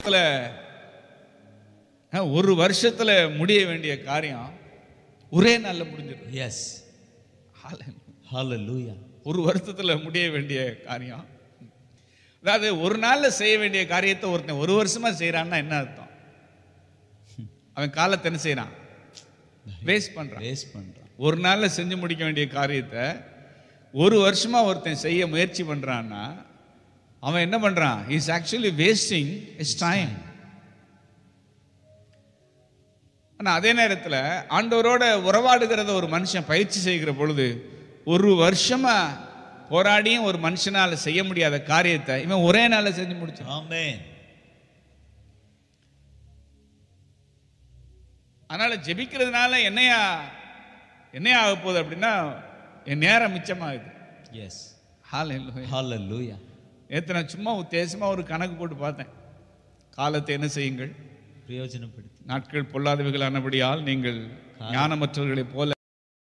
அதுல, அஹ், ஒரு வருஷத்துல முடிய வேண்டிய காரியம் ஒரே நாள்ல முடிஞ்சிடும் Yes. Hallelujah. ஒரு வருஷத்துல முடிய வேண்டிய காரியம் அதாவது ஒரு நாள்ல செய்ய வேண்டிய காரியத்தை ஒருத்தன் ஒரு வருஷமா செய்யறான்னா என்ன அர்த்தம் அவன் காலத்தை என்ன செய்யறான் வேஸ்ட் பண்றான் Waste பண்றான். ஒரு நாள்ல செஞ்சு முடிக்க வேண்டிய காரியத்தை ஒரு வருஷமா ஒருத்தன் செய்ய முயற்சி பண்றான்னா அவன் என்ன பண்றான் is actually wasting is time ஆனா அதே நேரத்துல ஆண்டவரோட உறவாடுகிறத ஒரு மனுஷன் பயிற்சி செய்கிற பொழுது ஒரு வருஷமா போராடியும் ஒரு மனுஷனால செய்ய முடியாத காரியத்தை இவன் ஒரே நாள்ல செஞ்சு முடிச்சான் Amen. அதனால ஜெபிக்கிறதுனால என்னையா என்னையா ஆக போகுது அப்படின்னா என் நேரம் மிச்சமாகுது Yes. ஹalleluya Hallelujah. நேற்று நான் சும்மா உத்தேசமா ஒரு கணக்கு போட்டு பார்த்தேன் காலத்தை என்ன செய்யுங்கள் பிரயோஜனப்படுத்தி நாட்கள் பொல்லாதவைகளானபடியால் நீங்கள் ஞானமற்றவர்களைப் போல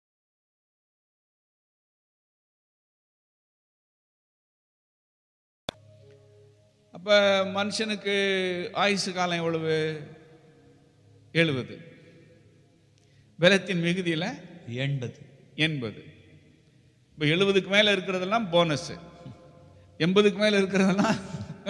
அப்ப மனுஷனுக்கு ஆயுசு காலம் எவ்வளவு எழுபது பலத்தின் மிகுதியில எண்பது எண்பது இப்போ எழுபதுக்கு மேல இருக்கிறதெல்லாம் போனஸ் எண்பதுக்கு மேல இருக்கிறதெல்லாம்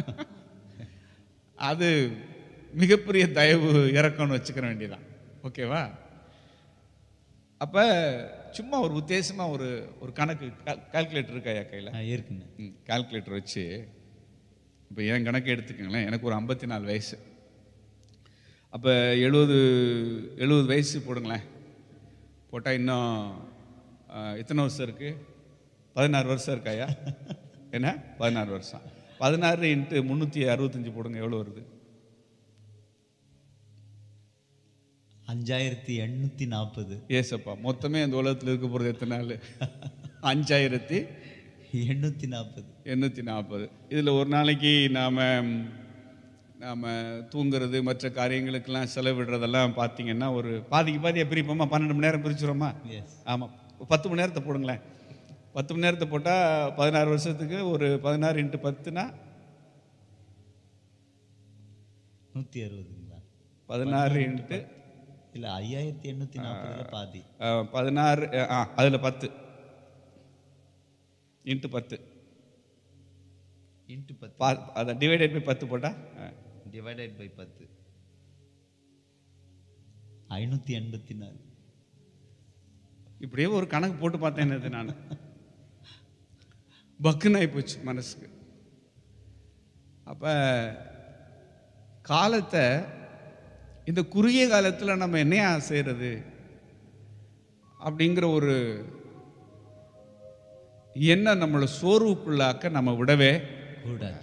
அது மிகப்பெரிய தயவு இறக்கம்னு வச்சுக்கிற வேண்டியதான் ஓகேவா அப்ப சும்மா ஒரு உத்தேசமா ஒரு ஒரு கணக்கு கால்குலேட்டர் இருக்காயா கையில ஆ, இருக்குங்க கால்குலேட்டர் வச்சு இப்போ என் கணக்கு எடுத்துக்கங்களேன் எனக்கு ஒரு ஐம்பத்தி நாலு வயசு அப்போ எழுபது எழுபது வயசு போடுங்களேன் போட்டால் இன்னும் ஆ, எத்தனை வருஷம் இருக்கு பதினாறு வருஷம் இருக்காயா என்ன பதினாறு வருஷம் பதினாறு இன்ட்டு முந்நூற்றி அறுபத்தஞ்சு போடுங்க எவ்வளோ வருது அஞ்சாயிரத்தி எண்ணூத்தி நாற்பது ஏசப்பா மொத்தமே இந்த உலகத்தில் இருக்க போகிறது எத்தனை நாள் அஞ்சாயிரத்தி எண்ணூத்தி நாற்பது எண்ணூற்றி நாற்பது இதில் ஒரு நாளைக்கு நாம் நாம் தூங்குறது மற்ற காரியங்களுக்கெல்லாம் செலவிடுறதெல்லாம் பார்த்தீங்கன்னா ஒரு பாதிக்கு பாதியை பிரிப்போமா பன்னெண்டு மணி நேரம் பிரிச்சுருவோமா எஸ் ஆமாம் பத்து மணி நேரத்தை போடுங்களேன் பத்து மணி நேரத்தை போட்டால் பதினாறு வருஷத்துக்கு ஒரு பதினாறு இன்ட்டு பத்துனா நூத்தி அறுபதுங்களா பதினாறு இன்ட்டு இல்ல ஐயாயிரத்தி எண்ணூத்தி நாற்பதுல பாதி அஹ், பதினாறு அஹ், ஆ அதில் பத்து இன்ட்டு பத்து இன்ட்டு பத்து பா அதை டிவைடட் பை பத்து போட்டால் டிவைடட் பை பத்து ஐநூத்தி எண்பத்தி நாலு இப்படியே ஒரு கணக்கு போட்டு பார்த்தேன் என்னது நான் பக்குன்னு ஆகி போச்சு மனசுக்கு அப்ப காலத்தை இந்த குறுகிய காலத்தில் நம்ம என்னையா செய்யறது அப்படிங்கிற ஒரு எண்ணம் நம்மளை சோர்வுக்குள்ளாக்க நம்ம விடவே கூடாது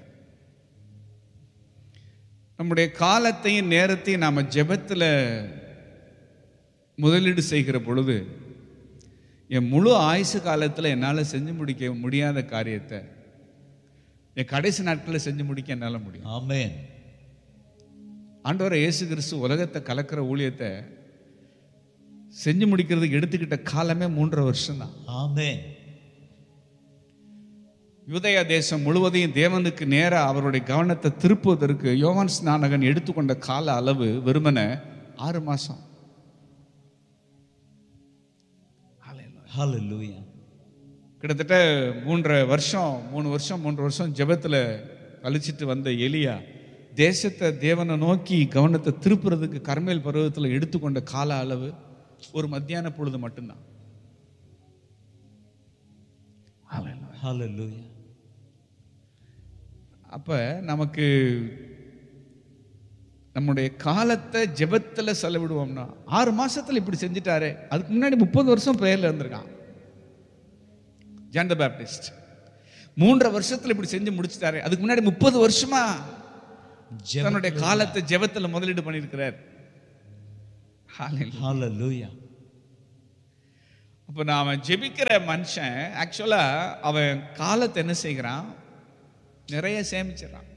நம்முடைய காலத்தையும் நேரத்தையும் நாம் ஜெபத்தில் முதலீடு செய்கிற பொழுது என் முழு ஆயுசு காலத்தில் என்னால் செஞ்சு முடிக்க முடியாத காரியத்தை என் கடைசி நாட்களில் செஞ்சு முடிக்க என்னால் முடியும் ஆமென் ஆண்டவரை இயேசு கிறிஸ்து உலகத்தை கலக்கிற ஊழியத்தை செஞ்சு முடிக்கிறதுக்கு எடுத்துக்கிட்ட காலமே மூன்றரை வருஷம்தான் ஆமென் யூதயா தேசம் முழுவதையும் தேவனுக்கு நேரா அவருடைய கவனத்தை திருப்புவதற்கு யோவான் ஸ்நானகன் எடுத்துக்கொண்ட கால அளவு வெறுமனே ஆறு மாசம் ஹalleluya கிட்டத்தட்ட மூன்றரை வருஷம் மூணு வருஷம் மூன்று வருஷம் ஜெபத்துல கழிச்சிட்டு வந்த எலியா தேசத்தை தேவனை நோக்கி கவனத்தை திருப்புறதுக்கு கர்மேல் பருவத்தில் எடுத்துக்கொண்ட கால அளவு ஒரு மத்தியான பொழுது மட்டும்தான் ஹalleluya அப்ப நமக்கு நம்முடைய காலத்தை ஜெபத்துல செலவிடுவோம்னா ஆறு மாசத்துல இப்படி செஞ்சுட்டாரே அதுக்கு முன்னாடி முப்பது வருஷம் பிரேயர்ல இருந்திருக்கான் ஜான் த பேப்டிஸ்ட் மூன்றரை வருஷத்துல இப்படி செஞ்சு முடிச்சுட்டாரே அதுக்கு முன்னாடி முப்பது வருஷமா தன்னுடைய காலத்தை ஜெபத்துல முதலீடு பண்ணியிருக்கிறார் Hallelujah. ஹalleluya அப்ப நாம ஜெபிக்கிற மனுஷன் ஆக்சுவலா அவன் காலத்தை என்ன செய்கிறான் நிறைய சேமிச்சிடறான்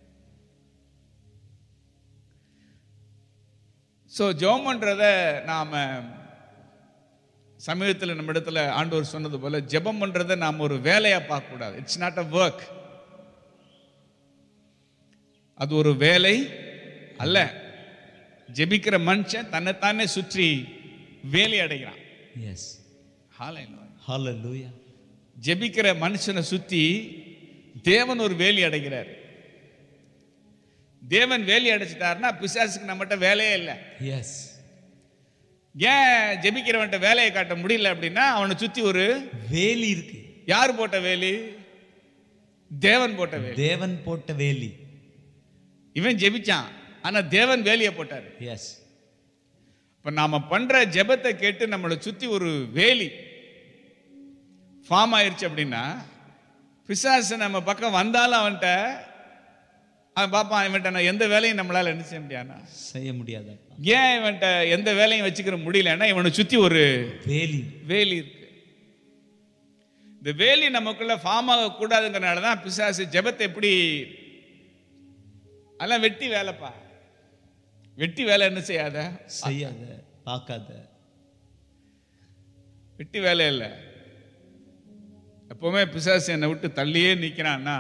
ஸோ ஜெபம் பண்றத நாம சமீபத்தில் நம்ம இடத்துல ஆண்டவர் சொன்னது போல ஜெபம் பண்றதை நாம் ஒரு வேலையா பார்க்க கூடாது இட்ஸ் நாட் அ ஒர்க் அது ஒரு வேலை அல்ல ஜெபிக்கிற மனுஷன் தன்னைத்தானே சுற்றி வேலி அடைகிறான் எஸ் Hallelujah. ஹalleluya ஜெபிக்கிற மனுஷனை சுத்தி தேவன் ஒரு வேலி அடைகிறார் தேவன் வேலி அடைச்சிட்டாருன்னா பிசாசுக்கு நம்மகிட்ட வேலையே இல்லை எஸ் ஏன் ஜெபிக்கிறவன்ட்ட வேலையை காட்ட முடியல அப்படின்னா அவனை சுத்தி ஒரு வேலி இருக்கு யார் போட்ட வேலி தேவன் போட்ட வேலி தேவன் போட்ட வேலி இவன் ஜெபிச்சான் ஆனா தேவன் வேலியை போட்டாரு எஸ் இப்ப நாம பண்ற ஜெபத்தை கேட்டு நம்மளை சுத்தி ஒரு வேலி ஃபார்ம் ஆயிருச்சு அப்படின்னா பிசாசு நம்ம பக்கம் வந்தாலும் அவன்கிட்ட அவன் பார்ப்பான் இவன்கிட்ட நான் எந்த வேலையும் நம்மளால என்ன செய்ய முடியாதுன்னா செய்ய முடியாதப்பா ஏன் இவன்கிட்ட எந்த வேலையும் வச்சுக்கிற முடியலன்னா இவனை சுத்தி ஒரு வேலி வேலி இருக்கு இந்த வேலி நமக்குள்ள ஃபார்ம் ஆக கூடாதுங்கிறனால தான் பிசாசு ஜெபத்தை எப்படி அதெல்லாம் வெட்டி வேலைப்பா வெட்டி வேலை என்ன செய்யாத செய்யாத பார்க்காத வெட்டி வேலை இல்லை எப்பவுமே பிசாசு என்னை விட்டு தள்ளியே நிற்கிறான்னா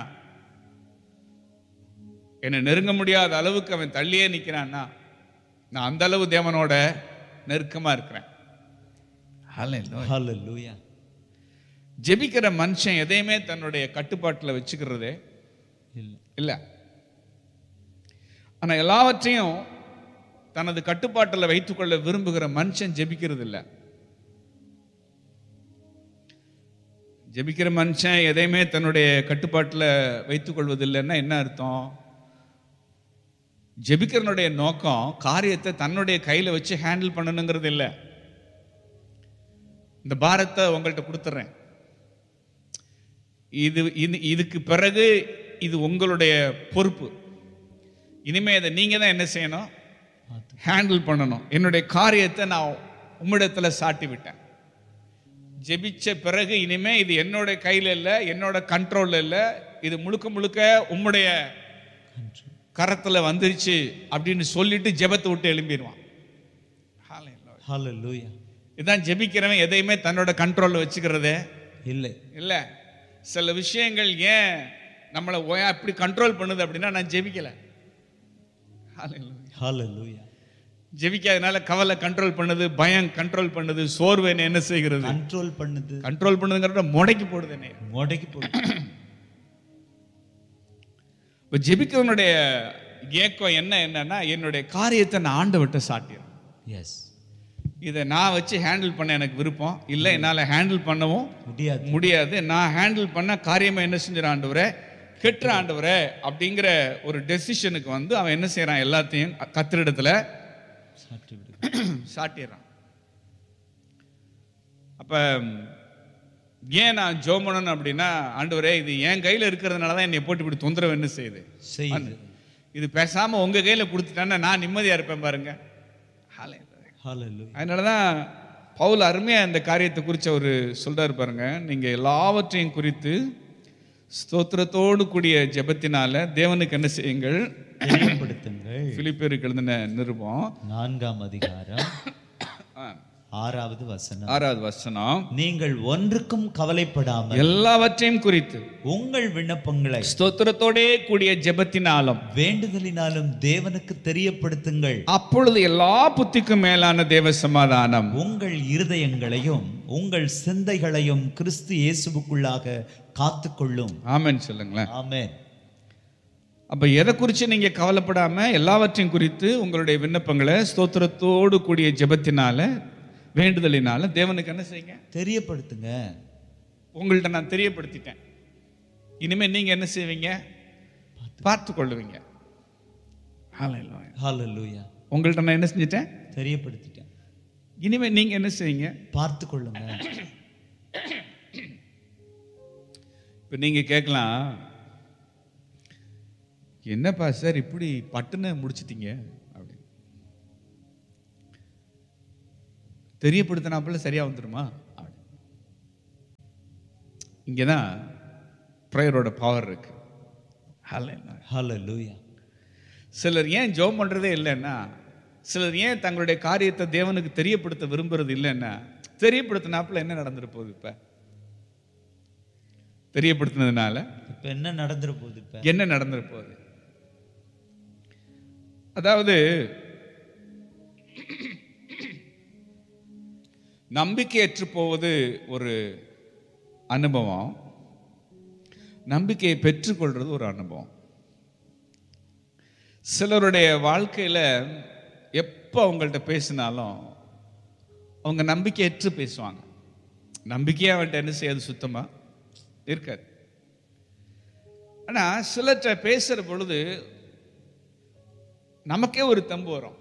என்னை நெருங்க முடியாத அளவுக்கு அவன் தள்ளியே நிற்கிறான்னா நான் அந்த அளவு தேவனோட நெருக்கமா இருக்கிறேன் Hallelujah. ஹalleluya ஜெபிக்கிற மனுஷன் எதையுமே தன்னுடைய கட்டுப்பாட்டில் வச்சுக்கிறதே இல்ல இல்லை ஆனா எல்லாவற்றையும் தனது கட்டுப்பாட்டில் வைத்துக்கொள்ள விரும்புகிற மனுஷன் ஜெபிக்கிறது இல்லை ஜெபிக்கிற மனுஷன் எதையுமே தன்னுடைய கட்டுப்பாட்டில் வைத்துக்கொள்வதில்லைன்னா என்ன அர்த்தம் ஜெபிக்கிறனுடைய நோக்கம் காரியத்தை தன்னுடைய கையில் வச்சு ஹேண்டில் பண்ணணுங்கிறது இல்லை இந்த பாரத்தை உங்கள்கிட்ட கொடுத்துட்றேன் இது இது- இதுக்கு பிறகு இது உங்களுடைய பொறுப்பு இனிமே இதை நீங்க தான் என்ன செய்யணும் பார்த்து ஹேண்டில் பண்ணணும் என்னுடைய காரியத்தை நான் உம்மிடத்துல சாட்டி விட்டேன் ஜெபிச்ச பிறகு இனிமே இது என்னோட கையில இல்லை என்னோட கண்ட்ரோல்ல இல்லை இது முழுக்க முழுக்க உம்முடைய கன்று கரத்துல வந்துருச்சு அப்படின்னு சொல்லிட்டு ஜெபத்தை விட்டு எழும்பிடுவான் Hallelujah. ஹalleluya இதான் ஜெபிக்கிறவன் எதையுமே தன்னோட கண்ட்ரோல்ல வச்சுக்கிறதே இல்லை இல்ல சில விஷயங்கள் ஏன் நம்மளை ஓயா இப்படி கண்ட்ரோல் பண்ணுது அப்படின்னா நான் ஜெபிக்கல Hallelujah. ஹalleluya ஜெபிக்காதனால கவலை கண்ட்ரோல் பண்ணுது பயம் கண்ட்ரோல் பண்ணுது சோர்வு என்னை என்ன செய்கிறது கண்ட்ரோல் பண்ணுது கண்ட்ரோல் பண்ணுதுங்கிறத முடக்கி போடுது என்னை முடக்கி போடு இப்போ ஜெபிக்கிறவனுடைய ஏக்கம் என்ன என்னன்னா என்னுடைய காரியத்தை நான் ஆண்டவர்கிட்ட சாட்டிடுறேன் எஸ் இதை நான் வச்சு ஹேண்டில் பண்ண எனக்கு விருப்பம் இல்லை என்னால் ஹேண்டில் பண்ணவும் முடியாது முடியாது நான் ஹேண்டில் பண்ண காரியமா என்ன செஞ்சிட ஆண்டவரே கெட்டுற ஆண்டவரே அப்படிங்கிற ஒரு டெசிஷனுக்கு வந்து அவன் என்ன செய்றான் எல்லாத்தையும் கத்திரிடத்துல சாற்றி விடு சாட்டிடுறான் அப்ப ஏன் நான் ஜோம் பண்ணணும் அப்படின்னா ஆண்டவரே இது என் கையில இருக்கிறதுனால தான் என்னை போட்டு இப்படி தொந்தரவு என்ன செய்யுது செய்யுது இது பேசாம உங்க கையில கொடுத்துட்டான்னா நான் நிம்மதியா இருப்பேன் பாருங்க Hallelujah. ஹalleluya அதனால தான் பவுல் அருமையாக இந்த காரியத்தை குறித்து அவர் சொல்றாரு பாருங்க நீங்கள் எல்லாவற்றையும் குறித்து ஸ்தோத்திரத்தோடு கூடிய ஜெபத்தினால தேவனுக்கு என்ன செய்யுங்கள் தெரியப்படுத்துங்கள் பிலிப்பேருக்கு எழுதின நிருபம் நான்காம் அதிகாரம் ஆ, ஆறாவது வசனம் ஆறாவது வசனம் நீங்கள் ஒன்றுக்கும் கவலைப்படாமல் எல்லாவற்றையும் குறித்து உங்கள் விண்ணப்பங்களை ஸ்தோத்திரத்தோடே கூடிய ஜெபத்தினாலும் வேண்டுதலினாலும் தேவனுக்கு தெரியப்படுத்துங்கள் அப்பொழுது எல்லா புத்திக்கும் மேலான தேவ சமாதானம் உங்கள் இருதயங்களையும் உங்கள் சிந்தைகளையும் கிறிஸ்து இயேசுவுக்குள்ளாக காத்துக்கொள்ளும் ஆமென் சொல்லுங்களேன் ஆமென் அப்ப எதை குறித்து நீங்க கவலைப்படாம எல்லாவற்றையும் குறித்து உங்களுடைய விண்ணப்பங்களை ஸ்தோத்திரத்தோடு கூடிய ஜெபத்தினால வேண்டுதலினால தேவனுக்கு என்ன செய்யுங்க தெரியப்படுத்துங்க உங்கள்ட்ட நான் தெரியப்படுத்திட்டேன் இனிமே நீங்க என்ன செய்வீங்க பார்த்து கொள்ளுவீங்க Hallelujah. ஹalleluya உங்கள்ட்ட நான் என்ன செஞ்சிட்டேன் தெரியப்படுத்திட்டேன் இனிமே நீங்க என்ன செய்வீங்க பார்த்து கொள்ளுங்க இப்போ நீங்க கேட்கலாம் என்னப்பா சார் இப்படி பட்டுன்னு முடிச்சிட்டீங்க அப்படின்னு தெரியப்படுத்தினாப்புல சரியா வந்துருமா அப்படின்னு. இங்கதான் ப்ரேயரோட பவர் இருக்கு Hallelujah. ஹalleluya சிலர் ஏன் ஜெபம் பண்றதே இல்லைன்னா சிலர் ஏன் தங்களுடைய காரியத்தை தேவனுக்கு தெரியப்படுத்த விரும்புறது இல்லைன்னா தெரியப்படுத்தினாப்புல என்ன நடந்துட்டு போகுது இப்ப தெரியப்படுத்தினதுனால இப்ப என்ன நடந்துற போகுது இப்ப என்ன நடந்துட்டு போகுது அதாவது நம்பிக்கையற்று போவது ஒரு அனுபவம் நம்பிக்கையை பெற்றுக்கொள்றது ஒரு அனுபவம் சிலருடைய வாழ்க்கையில் எப்போ அவங்கள்ட்ட பேசினாலும் அவங்க நம்பிக்கையற்று பேசுவாங்க நம்பிக்கையாக அவன்கிட்ட என்ன செய்யாது சுத்தமாக இருக்காது ஆனால் சிலர்கிட்ட பேசுகிற பொழுது நமக்கே ஒரு தம்பு வரும்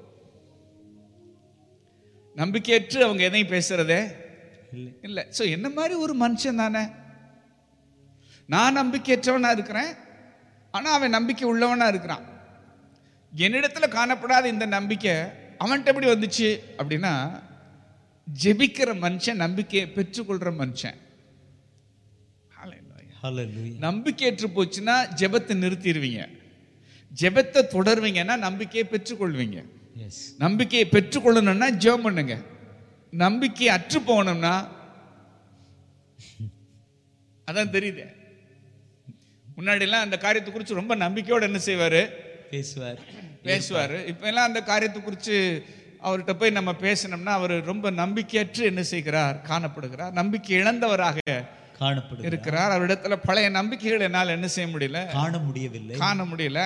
நம்பிக்கையற்று அவங்க எதையும் பேசுறதே இல்லை இல்லை ஸோ என்ன மாதிரி ஒரு மனுஷன் தானே நான் நம்பிக்கையற்றவனா இருக்கிறேன் ஆனால் அவன் நம்பிக்கை உள்ளவனா இருக்கிறான் என்னிடத்துல காணப்படாத இந்த நம்பிக்கை அவன்கிட்ட எப்படி வந்துச்சு அப்படின்னா ஜெபிக்கிற மனுஷன் நம்பிக்கையை பெற்றுக்கொள்ற மனுஷன் Hallelujah. ஹalleluya நம்பிக்கையற்று போச்சுன்னா ஜெபத்தை நிறுத்திடுவீங்க ஜெபத்தை தொடர்வீங்கன்னா நம்பிக்கையை பெற்றுக்கொள்வீங்க எஸ் நம்பிக்கையை பெற்றுக்கொள்ளணும்னா ஜெபம் பண்ணுங்க நம்பிக்கை அற்று போகணும்னா அதான் தெரியுது முன்னாடிலாம் அந்த காரியத்தை குறித்து ரொம்ப நம்பிக்கையோட என்ன செய்வாரு பேசுவார் பேசுவாரு இப்ப எல்லாம் அந்த காரியத்தை குறித்து அவர்கிட்ட போய் நம்ம பேசினோம்னா அவர் ரொம்ப நம்பிக்கையற்று என்ன செய்கிறார் காணப்படுகிறார் நம்பிக்கை இழந்தவராக காணப்படுகிறார் இருக்கிறார் அவரிடத்துல பழைய நம்பிக்கைகள் என்னால் என்ன செய்ய முடியல காண முடியவில்லை காண முடியல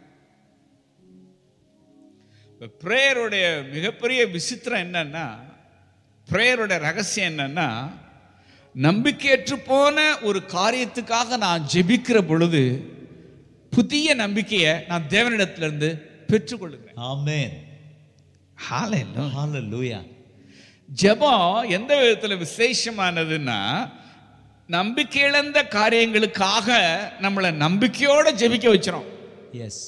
ப்ரேயருடைய மிகப்பெரிய விசித்திரம் என்னன்னா ப்ரேயருடைய ரகசியம் என்னன்னா நம்பிக்கையற்று போன ஒரு காரியத்துக்காக நான் ஜெபிக்கிற பொழுது புதிய நம்பிக்கையை நான் தேவனிடத்திலிருந்து பெற்றுக்கொள்ளுகிறேன் ஆமென் Hallelujah. ஹalleluya ஜெபம் எந்த விதத்துல விசேஷமானதுன்னா நம்பிக்கை இழந்த காரியங்களுக்காக நம்மளை நம்பிக்கையோட ஜெபிக்க வச்சிரும் எஸ்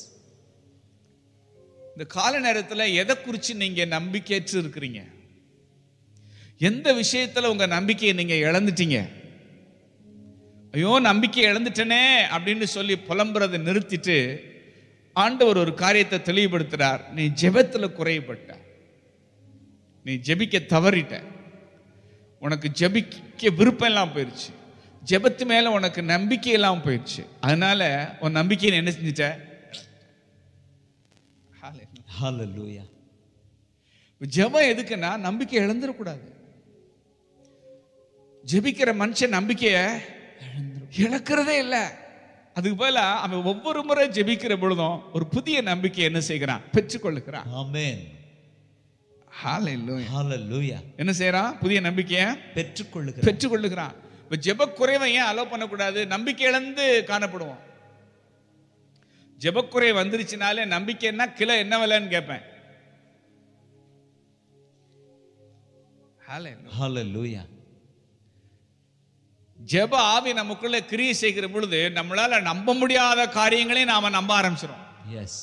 இந்த கால நேரத்துல எதை குறித்து நீங்க நம்பிக்கையற்று இருக்கிறீங்க எந்த விஷயத்துல உங்க நம்பிக்கையை நீங்க இழந்துட்டீங்க ஐயோ நம்பிக்கை இழந்துட்டனே அப்படின்னு சொல்லி புலம்புறதை நிறுத்திட்டு ஆண்டவர் ஒரு காரியத்தை தெளிவுபடுத்துறார் நீ ஜெபத்துல குறைபட்ட நீ ஜெபிக்க தவறிட்ட உனக்கு ஜெபிக்க விருப்பம் எல்லாம் போயிடுச்சு ஜெபத்து மேல உனக்கு நம்பிக்கை எல்லாம் போயிடுச்சு அதனால உன் நம்பிக்கையை நீ என்ன செஞ்சிட்ட Hallelujah. ஹalleluya ஜெபம் எதுக்குன்னா நம்பிக்கை இழந்துடக்கூடாது ஜெபிக்கிற மனுஷன் நம்பிக்கையை இழக்கிறதே இல்லை அதுக்கு பதிலா அவன் ஒவ்வொரு முறை ஜெபிக்கிற பொழுதும் ஒரு புதிய நம்பிக்கை என்ன செய்கிறான் பெற்றுக்கொள்ளுகிறான் ஆமென் Hallelujah. ஹalleluya என்ன செய்யறான் புதிய நம்பிக்கையை பெற்றுக்கொள்ளுகிறார் பெற்றுக்கொள்ளுகிறான் இப்ப ஜெப குறைவை ஏன் அலோ பண்ணக்கூடாது நம்பிக்கை இழந்து காணப்படுவோம் ஜெபக்குறை வந்துருச்சுனாலே நம்பிக்கைன்னா கிலோ என்ன விலைன்னு கேட்பேன் Hallelujah. ஹalleluya ஜெப ஆவி நமக்குள்ள கிரியை செய்கிற பொழுது நம்மளால நம்ப முடியாத காரியங்களையும் நாம நம்ப ஆரம்பிச்சிடும் எஸ்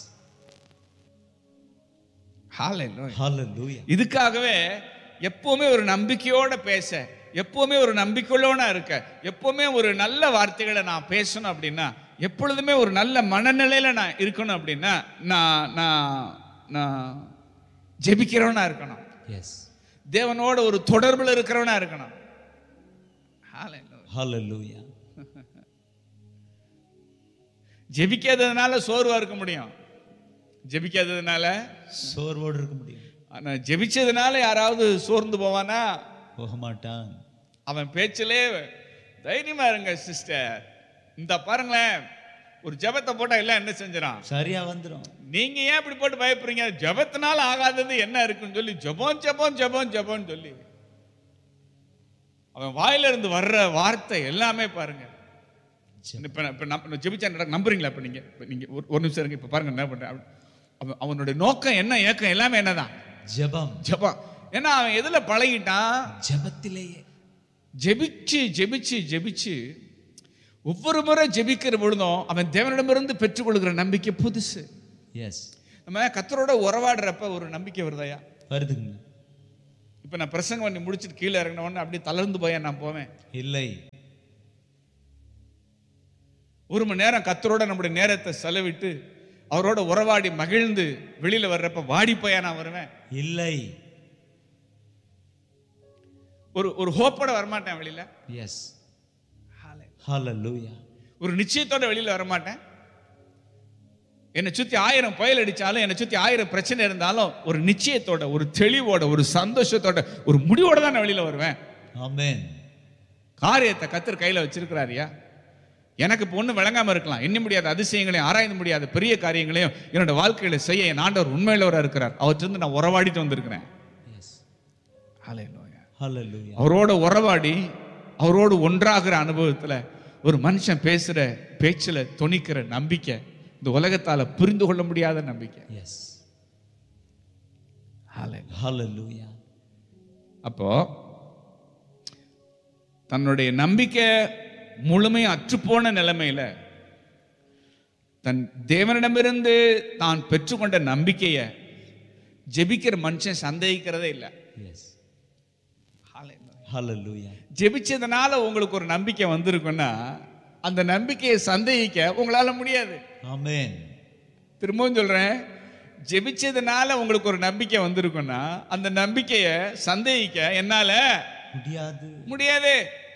Hallelujah. ஹalleluya இதுக்காகவே எப்பவுமே ஒரு நம்பிக்கையோட பேச எப்பவுமே ஒரு நம்பிக்கையுள்ளவனா இருக்க எப்பவுமே ஒரு நல்ல வார்த்தைகளை நான் பேசணும் அப்படின்னா எப்பொழுதுமே ஒரு நல்ல மனநிலையில நான் இருக்கணும் அப்படின்னா நான் நான் நான் ஜெபிக்கிறவனா இருக்கணும் எஸ் தேவனோட ஒரு தொடர்புல இருக்கிறவனா இருக்கணும் Hallelujah. ஹalleluya ஜெபிக்காததுனால சோர்வா இருக்க முடியும் ஜெபிக்காததுனால சோர்வோடு இருக்க முடியும் ஆனா ஜெபிச்சதுனால யாராவது சோர்ந்து போவானா போக மாட்டான் அவன் பேச்சிலே தைரியமா இருங்க சிஸ்டர் இந்த பாருங்களேன் ஒரு ஜெபத்தை போட்டா எல்லாம் என்ன செஞ்சிடான் சரியா வந்துரும் நீங்க ஏன் இப்படி போட்டு பயப்படுறீங்க ஜெபத்தினால ஆகாதது என்ன இருக்குன்னு சொல்லி ஜெபம் ஜெபம் ஜெபம் ஜெபம்னு சொல்லி அவன் வாயில இருந்து வர்ற வார்த்தை எல்லாமே பாருங்க இப்ப நான் இப்ப நம்ம ஜெபிச்சா நடக்க நம்புறீங்களா இப்ப நீங்க இப்ப நீங்க ஒரு ஒரு நிமிஷம் இருங்க இப்ப பாருங்க என்ன பண்றேன் அவன் அவன் அவனுடைய நோக்கம் என்ன ஏக்கம் எல்லாமே என்னதான் ஜெபம் ஜெபம் ஏன்னா அவன் எதுல பழகிட்டான் ஜெபத்திலேயே ஜெபிச்சு ஜெபிச்சு ஜெபிச்சு ஒவ்வொரு முறை ஜெபிக்கிற பொழுதும் அவன் தேவனிடமிருந்து பெற்றுக்கொள்கிற நம்பிக்கை புதுசு எஸ் நம்ம கத்தரோட உறவாடுறப்ப ஒரு நம்பிக்கை வருதாயா வருதுங்க இப்போ நான் பிரசங்கம் பண்ணி முடிச்சுட்டு கீழே இறங்கின உடனே அப்படியே தளர்ந்து போய் நான் போவேன் இல்லை ஒரு மணி நேரம் கத்தரோட நம்முடைய நேரத்தை செலவிட்டு அவரோட உறவாடி மகிழ்ந்து வெளியில வர்றப்ப வாடி போயா நான் வருவேன் இல்லை ஒரு ஒரு ஹோப்போட வரமாட்டேன் வெளியில எஸ் ஹalleluya ஒரு நிச்சயத்தோட வெளியில வரமாட்டேன் என்னை சுத்தி ஆயிரம் புயல் அடிச்சாலும் என்னை சுத்தி ஆயிரம் பிரச்சனை இருந்தாலும் ஒரு நிச்சயத்தோட ஒரு தெளிவோட ஒரு சந்தோஷத்தோட ஒரு முடிவோட தான் நான் வெளியில வருவேன் ஆமென் காரியத்தை கத்தர் கையில வச்சிருக்கிறாரியா எனக்கு இப்போ ஒன்றும் விளங்காம இருக்கலாம் எண்ண முடியாத அதிசயங்களையும் ஆராய்ந்து முடியாத பெரிய காரியங்களையும் என்னோட வாழ்க்கையில செய்ய என் ஆண்டவர் உண்மையிலவராக இருக்கிறார் அவற்றிருந்து நான் உறவாடிட்டு வந்திருக்கிறேன் எஸ் ஹalleluya. ஹalleluya அவரோட உறவாடி அவரோடு ஒன்றாகிற அனுபவத்துல ஒரு மனுஷன் பேசுற பேச்சுல துணிக்கிற நம்பிக்கை இந்த உலகத்தால புரிந்து கொள்ள முடியாத நம்பிக்கை எஸ் ஹalleluya. ஹalleluya அப்போ தன்னுடைய நம்பிக்கை முழுமையும் அற்றுப்போன நிலைமையில தன் தேவனிடமிருந்து தான் பெற்றுக்கொண்ட நம்பிக்கையை ஜெபிக்கிற மனுஷன் சந்தேகிக்கிறதே இல்லை எஸ் ஹalleluya ஜெபிச்சதுனால உங்களுக்கு ஒரு நம்பிக்கை வந்திருக்குன்னா அந்த நம்பிக்கையை சந்தேகிக்க உங்களால முடியாது ஆமென் திரும்பவும் சொல்றேன் ஜெபிச்சதுனால உங்களுக்கு ஒரு நம்பிக்கை வந்திருக்குன்னா அந்த நம்பிக்கையை சந்தேகிக்க என்னால முடியாது முடியாது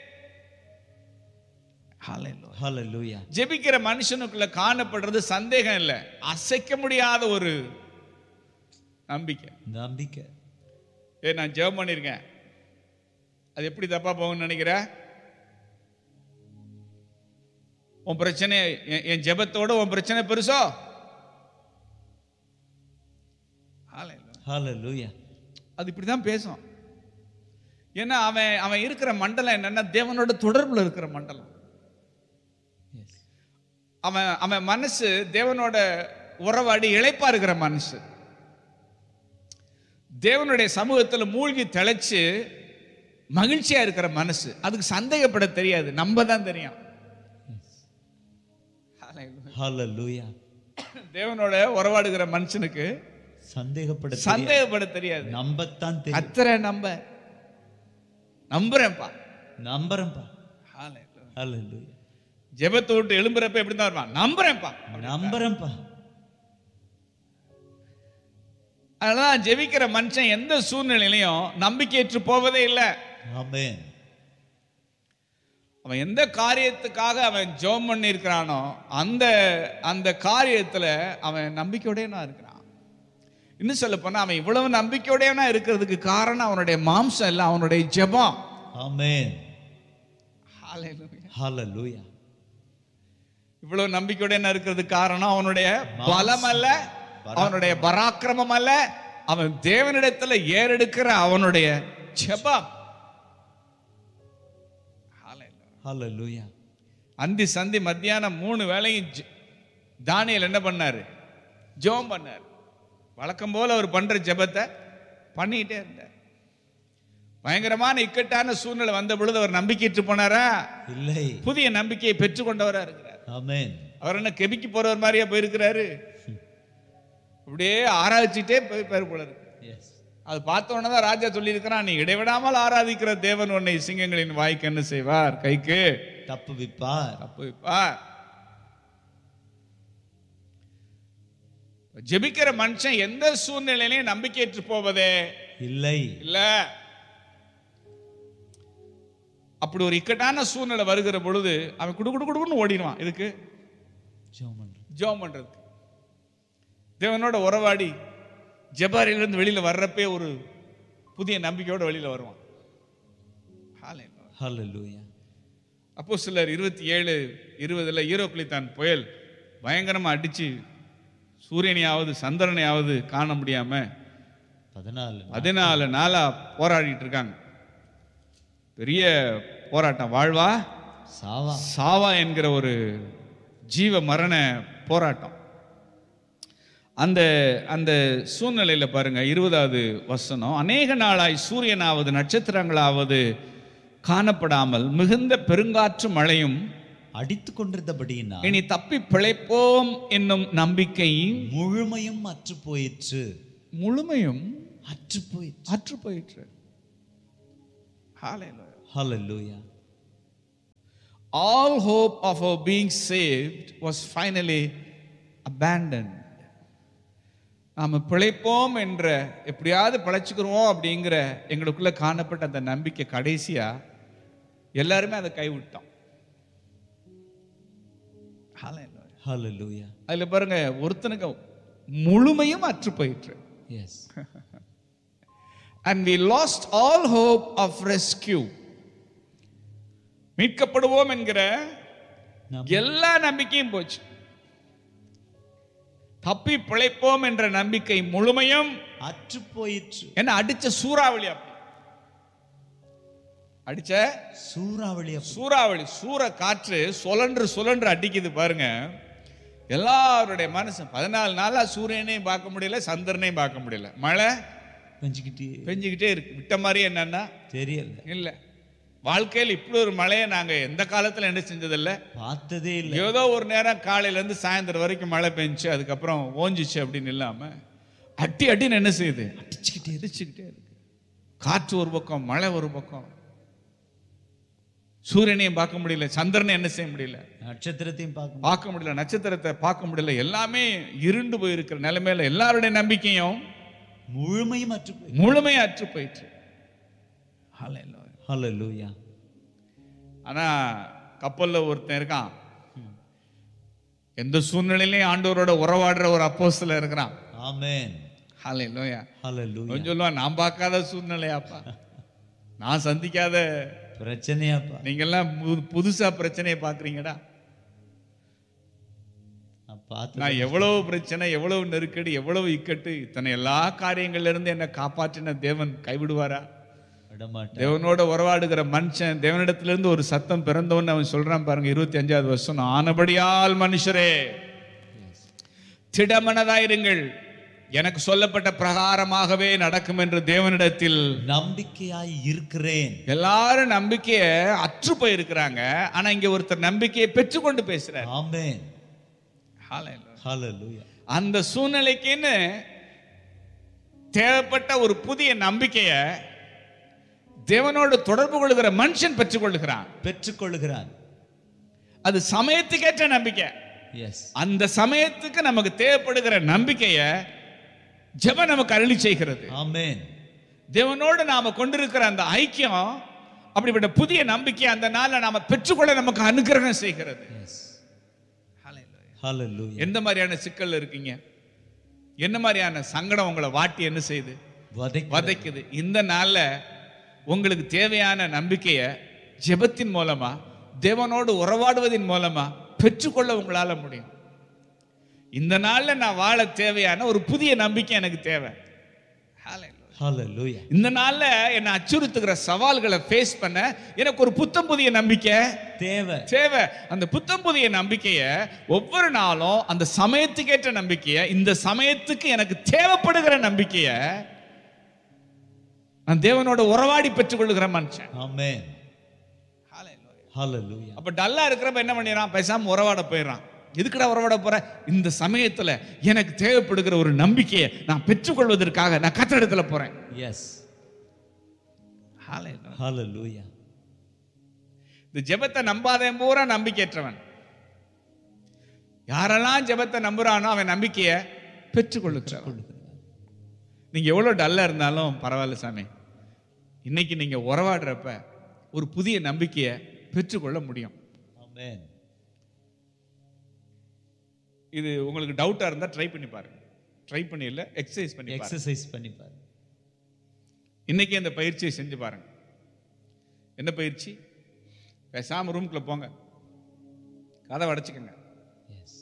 ஹalleluya ஜெபிக்கிற மனுஷனுக்குள்ள காணப்படுறது சந்தேகம் இல்லை அசைக்க முடியாத ஒரு நம்பிக்கை நம்பிக்கை ஏ நான் ஜெபம் பண்ணியிருக்கேன் அது எப்படி தப்பா போகும்னு நினைக்கிற உன் பிரச்சனை என்- என் ஜெபத்தோட உன் பிரச்சனை பெருசோ Hallelujah. ஹalleluya அது இப்படி தான் பேசும் ஏன்னா அவன் அவன் இருக்கிற மண்டலம் என்னன்னா தேவனோட தொடர்புல இருக்கிற மண்டலம் எஸ் அவன் அவன் மனசு தேவனோட உறவாடி இளைப்பா இருக்கிற மனசு தேவனுடைய சமூகத்துல மூழ்கி திளைச்சு மகிழ்ச்சியா இருக்கிற மனசு அதுக்கு சந்தேகப்பட தெரியாது நம்ம தான் தெரியும் ஹalleluya தேவனோட உறவாடுகிற மனுஷனுக்கு சந்தேகப்பட தெரியாது. சந்தேகப்பட தெரியாது நம்பத்தான் தெரியும் அத்தனை நம்ப நம்புறேன்ப்பா நம்புறேன்ப்பா ஹalleluya ஜெபத்தை விட்டு எழும்புறப்ப எப்படி தான் இருப்பான் நம்புறேன்ப்பா நம்புறேன்ப்பா அதனால ஜெபிக்கிற மனுஷன் எந்த சூழ்நிலையிலையும் நம்பிக்கையற்று போவதே இல்லை ஆமென் அவன் எந்த காரியத்துக்காக அவன் ஜெபம் பண்ணி இருக்கிறானோ அந்த அந்த காரியத்துல அவன் நம்பிக்கையுடையவனா இருக்கிறான் இன்னும் சொல்ல போனா அவன் இவ்வளவு நம்பிக்கையுடையவனா இருக்கிறதுக்கு காரணம் அவனுடைய மாம்சம் இல்ல அவனுடைய ஜெபம் ஆமென் Hallelujah. ஹalleluya இவ்வளவு நம்பிக்கையுடையவனா இருக்கிறதுக்கு காரணம் அவனுடைய மாம்சம். பலம் அல்ல அவனுடைய பராக்கிரமம் அல்ல அவன் தேவனிடத்துல ஏறெடுக்கிற அவனுடைய ஜெபம் Hallelujah. ஹalleluya அந்தி சந்தி மத்தியானம் மூணு வேளையும் ஜெ- தானியேல் என்ன பண்ணாரு ஜெபம் பண்ணார் வழக்கம் போல அவர் பண்ற ஜெபத்தை பண்ணிக்கிட்டே இருந்தார் பயங்கரமான இக்கட்டான சூழ்நிலை வந்த பொழுது அவர் நம்பிக்கையிட்டு போனாரா இல்லை புதிய நம்பிக்கையை பெற்றுக்கொண்டவரா இருக்கிறார் ஆமென் அவர் என்ன கெபிக்கு போறவர் மாதிரியா போயிருக்கிறாரு அப்படியே ஆராய்ச்சிட்டே போயிருப்பார் போல இருக்கு எஸ் அது பார்த்த உடனே தான் ராஜா சொல்லியிருக்கிறான் நீ இடைவிடாமல் ஆராதிக்கிற தேவன் உன்னை சிங்கங்களின் வாய்க்கு என்ன செய்வார் கைக்கு தப்பு விப்பார் தப்பு வைப்பார் ஜெபிக்கிற மனுஷன் எந்த சூழ்நிலையிலையும் நம்பிக்கையற்று போவதே இல்லை இல்ல அப்படி ஒரு இக்கட்டான சூழ்நிலை வருகிற பொழுது அவன் குடு குடு குடுன்னு ஓடிடுவான் இதுக்கு ஜெபம் பண்றேன் ஜெபம் பண்றதுக்கு தேவனோட உறவாடி ஜெபாரிலிருந்து வெளியில வர்றப்பே ஒரு புதிய நம்பிக்கையோட வெளியில வருவான் Hallelujah. ஹalleluya அப்போ சிலர் இருபத்தி ஏழு இருபதுல ஈரோக்களித்தான் புயல் பயங்கரமா அடிச்சு சூரியனையாவது சந்திரனையாவது காண முடியாம பதினாலு பதினாலு நாளா போராடிட்டு இருக்காங்க பெரிய போராட்டம் வாழ்வா சாவா சாவா என்கிற ஒரு ஜீவ மரண போராட்டம் அந்த அந்த சூழ்நிலையில பாருங்க இருபதாவது வசனம் அநேக நாளாய் சூரியனாவது நட்சத்திரங்களாவது காணப்படாமல் மிகுந்த பெருங்காற்று மழையும் அடித்து கொண்டிருந்தபடியினா இனி தப்பி பிழைப்போம் என்னும் நம்பிக்கை முழுமையும் அற்று போயிற்று முழுமையும் அற்று போயிற்று அற்று போயிற்று Hallelujah. Hallelujah all hope of our being saved was finally abandoned நாம பிழைப்போம் என்ற எப்படியாவது பிழைச்சுக்கிறோம் அப்படிங்கிற எங்களுக்குள்ள காணப்பட்ட அந்த நம்பிக்கை கடைசியா எல்லாருமே அதை கைவிட்டோம் Hallelujah. Hallelujah. அதுல பாருங்க ஒருத்தனுக்கு முழுமையும் அற்று போயிற்று Yes. And we lost all hope of rescue மீட்கப்படுவோம் என்கிற நம்- எல்லா நம்பிக்கையும் போச்சு தப்பி பிழைப்போம் என்ற நம்பிக்கை முழுமையும் அற்று போயிற்று என்ன அடிச்ச சூறாவளி அப்படி அடிச்ச சூறாவளி அப்ப- சூறாவளி சூற காற்று சுழன்று சுழன்று அடிக்குது பாருங்க எல்லாருடைய மனசு பதினாலு நாளா சூரியனையும் பார்க்க முடியல சந்திரனையும் பார்க்க முடியல மழை கொஞ்சிக்கிட்டே பெஞ்சுக்கிட்டே இருக்கு விட்ட மாதிரி என்னன்னா தெரியல இல்ல வாழ்க்கையில் இப்படி ஒரு மழையை நாங்க எந்த காலத்துல என்ன செஞ்சதில்ல பார்த்ததே இல்ல ஏதோ ஒரு நேரம் காலையில இருந்து சாயந்தரம் வரைக்கும் மழை பெஞ்சுச்சு அதுக்கப்புறம் ஓஞ்சிச்சு அப்படின்னு இல்லாம அட்டி அட்டின்னு என்ன செய்யுது அடிச்சுக்கிட்டே இருக்கு. அடிச்சுக்கிட்டே இருக்கு காற்று ஒரு பக்கம் மழை ஒரு பக்கம் சூரியனையும் பார்க்க முடியல சந்திரனை என்ன செய்ய முடியல நட்சத்திரத்தையும் பார்க்க பார்க்க முடியல நட்சத்திரத்தை பார்க்க முடியல எல்லாமே இருண்டு போயிருக்கிற நிலைமையில எல்லாருடைய நம்பிக்கையும் முழுமையும் அற்று போய் முழுமையா அற்று போயிற்று Hallelujah. ஹalleluya ஆனா கப்பல்ல ஒருத்தன் இருக்கான் எந்த சூழ்நிலையிலையும் ஆண்டவரோட உறவாடுற ஒரு அப்போஸ்தலன் இருக்கிறான் ஆமென் ஹalleluya ஹalleluya அவன் சொல்லுவான் நான் பார்க்காத சூழ்நிலையாப்பா நான் சந்திக்காத பிரச்சனையாப்பா நீங்க எல்லாம் பு- புதுசா பிரச்சனையை பாக்குறீங்கடா நான் பார்த்து நான் எவ்வளவு பிரச்சனை எவ்வளவு நெருக்கடி எவ்வளவு இக்கட்டு இத்தனை எல்லா காரியங்கள்ல இருந்து என்னை காப்பாற்றின தேவன் கைவிடுவாரா விடமாட்டேன் தேவனோட உறவாடுகிற மனுஷன் தேவனிடத்திலிருந்து ஒரு சத்தம் பிறந்தவன் அவன் சொல்றான் பாருங்க இருபத்தி அஞ்சாவது வருஷம் ஆனபடியால் மனுஷரே திடமனதாயிருங்கள் எனக்கு சொல்லப்பட்ட பிரகாரமாகவே நடக்கும் என்று தேவனிடத்தில் நம்பிக்கையாய் இருக்கிறேன் எல்லாரும் நம்பிக்கைய அற்று போயிருக்கிறாங்க ஆனா இங்க ஒருத்தர் நம்பிக்கையை பெற்றுக்கொண்டு பேசுறார் ஆமென் Hallelujah. ஹalleluya அந்த சூழ்நிலைக்குன்னு தேவைப்பட்ட ஒரு புதிய நம்பிக்கைய தேவனோடு தொடர்பு கொள்கிற மனுஷன் பெற்றுக்கொள்கிறான் பெற்றுக்கொள்கிறான் அது சமயத்துக்கேற்ற நம்பிக்கை எஸ் அந்த சமயத்துக்கு நமக்கு தேவைப்படுகிற நம்பிக்கைய ஜெப நமக்கு அருளி செய்கிறது ஆமென் தேவனோடு நாம கொண்டிருக்கிற அந்த ஐக்கியம் அப்படிப்பட்ட புதிய நம்பிக்கை அந்த நாள்ல நாம பெற்றுக்கொள்ள நமக்கு அனுகிரகம் செய்கிறது எஸ் ஹalleluya எந்த மாதிரியான சிக்கல் இருக்கீங்க என்ன மாதிரியான சங்கடம் உங்களை வாட்டி என்ன செய்யுது வதை வதைக்குது இந்த நாள்ல உங்களுக்கு தேவையான நம்பிக்கைய ஜெபத்தின் மூலமா தேவனோடு உறவாடுவதன் மூலமா பெற்றுக்கொள்ள உங்களால முடியும் இந்த நாள்ல நான் வாழ தேவையான ஒரு புதிய நம்பிக்கை எனக்கு தேவை Hallelujah. ஹalleluya இந்த நாள்ல என்னை அச்சுறுத்துகிற சவால்களை ஃபேஸ் பண்ண எனக்கு ஒரு புத்தம் புதிய நம்பிக்கை தேவை தேவை அந்த புத்தம் புதிய நம்பிக்கைய ஒவ்வொரு நாளும் அந்த சமயத்துக்கேற்ற நம்பிக்கைய இந்த சமயத்துக்கு எனக்கு தேவைப்படுகிற நம்பிக்கைய நான் தேவனோட உறவாடி பெற்றுக்கொள்ளுகிற மனுஷன் ஆமென் ஹalleluya அப்ப டல்லா இருக்கிறப்ப என்ன பண்ணிடுறான் பேசாம உறவாட போயிடுறான் எதுக்குடா உறவாட போற இந்த சமயத்துல எனக்கு தேவைப்படுகிற ஒரு நம்பிக்கையை நான் பெற்றுக்கொள்வதற்காக நான் கத்திடத்துல போறேன் எஸ் ஹalleluya இந்த ஜெபத்தை நம்பாதவன் பூரா நம்பிக்கையற்றவன் யாரெல்லாம் ஜெபத்தை நம்புறானோ அவன் நம்பிக்கையை பெற்றுக்கொள்ளுகிறவன் நீங்க எவ்வளவு டல்லா இருந்தாலும் பரவாயில்ல சாமி இன்னைக்கு நீங்க உறவாடுறப்ப ஒரு புதிய நம்பிக்கையை பெற்றுக்கொள்ள முடியும் ஆமென் இது உங்களுக்கு டவுட்டா இருந்தா ட்ரை பண்ணி பாருங்க ட்ரை பண்ணி இல்ல எக்ஸசைஸ் பண்ணி பாருங்க எக்ஸசைஸ் பண்ணி பாரு இன்னைக்கு அந்த பயிற்சியை செஞ்சு பாருங்க என்ன பயிற்சி பேசாம ரூம்குள்ள போங்க கதை அடைச்சுக்கோங்க எஸ்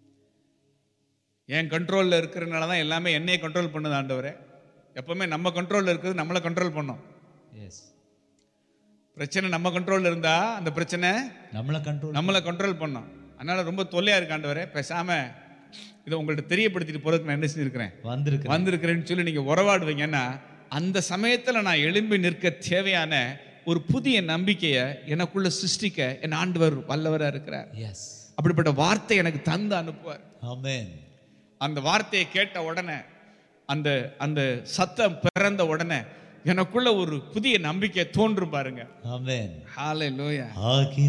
என் கண்ட்ரோல்ல இருக்கிறனால தான் எல்லாமே என்னையே கண்ட்ரோல் பண்ணுது ஆண்டவரே எப்பவுமே நம்ம கண்ட்ரோல்ல இருக்கிறது நம்மளை கண்ட்ரோல் பண்ணும் எஸ் பிரச்சனை நம்ம கண்ட்ரோல்ல இருந்தா அந்த பிரச்சனை நம்மள கண்ட்ரோல் நம்மளை கண்ட்ரோல் பண்ணும் அதனால ரொம்ப தொல்லையா இருக்கு ஆண்டவரே பேசாம இதை உங்கள்ட்ட தெரியப்படுத்திட்டு போறதுக்கு நான் என்ன செஞ்சிருக்கிறேன் வந்திருக்கு வந்திருக்கிறேன்னு சொல்லி நீங்க உறவாடுவீங்கன்னா அந்த சமயத்துல நான் எழும்பி நிற்க தேவையான ஒரு புதிய நம்பிக்கையை எனக்குள்ள சிருஷ்டிக்க என் ஆண்டவர் வல்லவரா இருக்கிறார் எஸ் அப்படிப்பட்ட வார்த்தை எனக்கு தந்து அனுப்புவார் ஆமென் அந்த வார்த்தையை கேட்ட உடனே அந்த அந்த சத்தம் பிறந்த உடனே எனக்குள்ள ஒரு புதிய நம்பிக்கை தோன்றும் பாருங்க ஆமென் ஹalleluya ஆகி